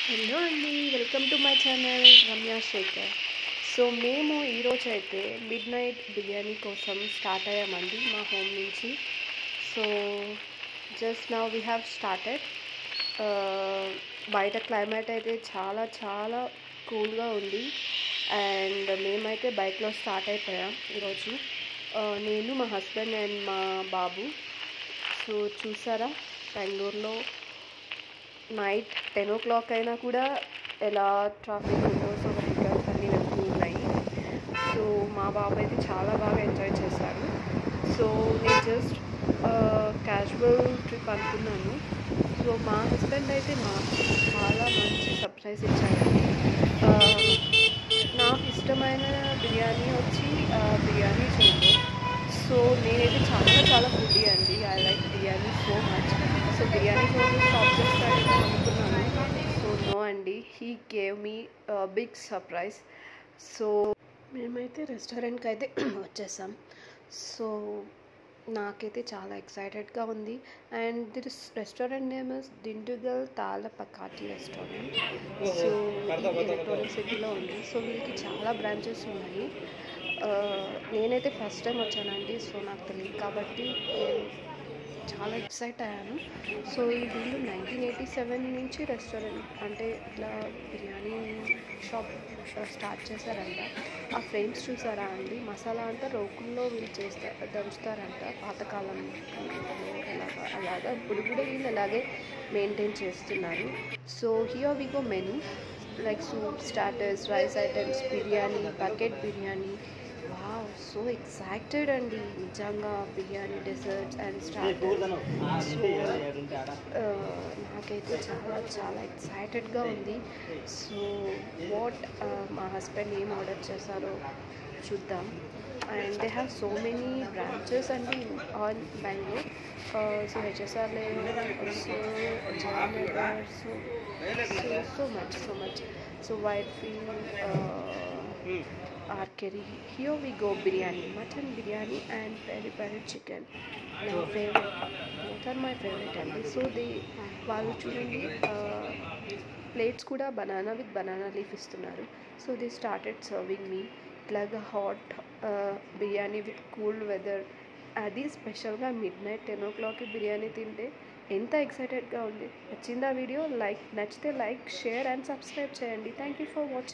hello అండి welcome to my channel Ramya Shekar so మేము ఈరోజు అయితే మిడ్ నైట్ బిర్యానీ కోసం స్టార్ట్ అయ్యామండి మా హోమ్ నుంచి so just now we have started బయట క్లైమేట్ అయితే చాలా చాలా కూల్గా ఉంది అండ్ మేమైతే బైక్లో స్టార్ట్ అయిపోయాం ఈరోజు ఆ, నేను మా హస్బెండ్ అండ్ మా బాబు సో చూసారా బెంగళూరులో నైట్ టెన్ ఓ క్లాక్ అయినా కూడా ఎలా ట్రాఫిక్ ఉందో సో వెహికల్స్ అన్నీ వెళ్తూ ఉన్నాయి సో మా బాబు అయితే చాలా బాగా ఎంజాయ్ చేశారు సో నేను జస్ట్ క్యాజువల్ ట్రిప్ అనుకున్నాను సో మా హస్బెండ్ అయితే మాకు చాలా మంచి సర్ప్రైజ్ ఇచ్చారండి ఆ, నాకు ఇష్టమైన బిర్యానీ వచ్చి ఆ, బిర్యానీ చూడండి సో నేనైతే చాలా చాలా ఫుడ్డీ అండి I like biryani so much so biryani కోసం స్టాప్ చేస్తాడేమో అనుకున్నాను సో నో అండి he gave me big surprise so మేమైతే రెస్టారెంట్కి అయితే వచ్చేసాం సో నాకైతే చాలా ఎక్సైటెడ్గా ఉంది and this restaurant name is Dindigul Thalappakatti restaurant so electronic సిటీలో ఉంది సో వీళ్ళకి చాలా బ్రాంచెస్ ఉన్నాయి ఆ, నేనైతే ఫస్ట్ టైం వచ్చానండి సో నాకు తెలియదు కాబట్టి నేను చాలా ఎక్సైట్ అయ్యాను సో ఈ వీళ్ళు నైన్టీన్ ఎయిటీ సెవెన్ నుంచి రెస్టారెంట్ అంటే ఇట్లా బిర్యానీ షాప్ స్టార్ట్ చేశారంట ఆ ఫ్రేమ్స్ చూసారా అండి మసాలా అంతా రోకుల్లో వీళ్ళు చేస్తారు దంచుతారంట పాతకాలం అలాగా అలాగా ఇప్పుడు కూడా వీళ్ళు అలాగే మెయింటైన్ చేస్తున్నారు so here we go menu like soup starters rice items biryani bucket biryani wow so excited అండి నిజంగా biryani desserts and starters so నాకైతే చాలా చాలా ఎక్సైటెడ్గా ఉంది సో వాట్ మా హస్బెండ్ ఏం ఆర్డర్ చేశారో చూద్దాం and they have so many branches అండి on Bengaluru so HSR lane so Jayanagar so so much so much so Whitefield ఆర్కెరీ here we go biryani mutton biryani and peri peri chicken నా favourite both are my favourite అండి so the వాళ్ళు చూడండి plates కూడా banana with banana leaf ఇస్తున్నారు so they started serving me ఇట్లాగా hot biryani with cooled weather అది స్పెషల్గా మిడ్ నైట్ టెన్ ఓ క్లాక్కి బిర్యానీ తింటే ఎంత ఎక్సైటెడ్గా ఉంది నచ్చిందా వీడియో లైక్ నచ్చితే లైక్ షేర్ అండ్ సబ్స్క్రైబ్ చేయండి థ్యాంక్ యూ ఫర్ వాచింగ్